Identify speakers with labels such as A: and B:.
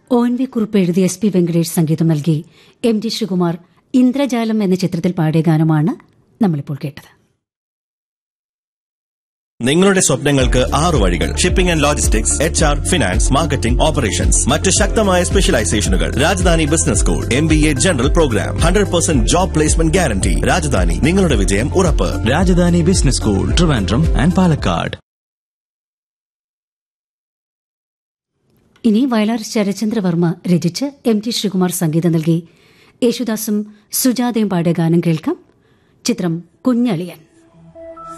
A: O N V കുറിപ്പ് എഴുതി S P Venkatesh സംഗീതം നൽകി എം ജി ശ്രീകുമാർ ഇന്ദ്രജാലം എന്ന ചിത്രത്തിൽ പാടിയ ഗാനമാണ് നമ്മളിപ്പോൾ കേട്ടത്
B: നിങ്ങളുടെ സ്വപ്നങ്ങൾക്ക് ആറു വഴികൾ shipping and logistics H R finance marketing operations മറ്റ് ശക്തമായ സ്പെഷ്യലൈസേഷനുകൾ Rajadhani business school M B A general programme hundred percent job placement guarantee Rajadhani നിങ്ങളുടെ വിജയം ഉറപ്പ്
C: Rajadhani business school Trivandrum and Palakkad
A: ഇനി വയലാർ ശരചന്ദ്രവർമ്മ രചിച്ച് എം ടി ശ്രീകുമാർ സംഗീതം നൽകി യേശുദാസും സുജാതയും പാടിയ ഗാനം കേൾക്കാം ചിത്രം കുഞ്ഞളിയൻ